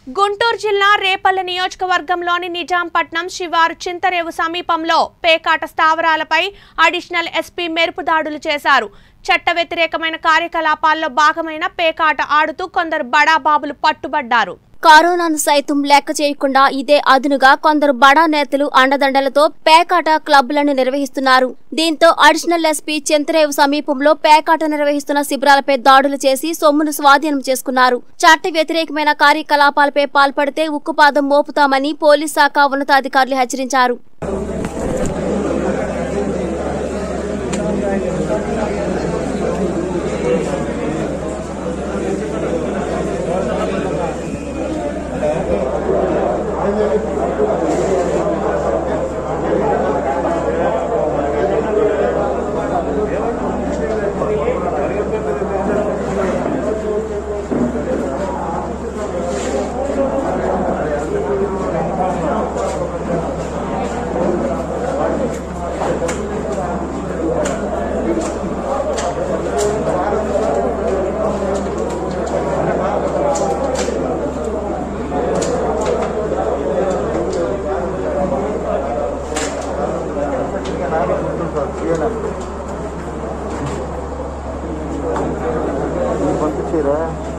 గుంటూరు జిల్లా రేపల్లె నియోజకవర్గంలోని నిజాంపట్నం శివారు చింతరేవు సమీపంలో పేకాట స్థావరాలపై అడిషనల్ ఎస్పీ మెరుపు దాడులు చేశారు చట్ట వ్యతిరేకమైన కార్యకలాపాల్లో భాగమైన పేకాట ఆడుతూ కొందరు బడాబాబులు పట్టుబడ్డారు కరోనాను సైతం లెక్క చేయకుండా ఇదే అదునుగా కొందరు బడా నేతలు అండదండలతో పేకాట క్లబ్లను నిర్వహిస్తున్నారు దీంతో అడిషనల్ ఎస్పీ చింతరేవు సమీపంలో పేకాట నిర్వహిస్తున్న శిబిరాలపై దాడులు చేసి సొమ్మును స్వాధీనం చేసుకున్నారు చట్ట వ్యతిరేకమైన కార్యకలాపాలపై పాల్పడితే ఉక్కుపాదం మోపుతామని పోలీస్ శాఖ ఉన్నతాధికారులు హెచ్చరించారు పంపించారా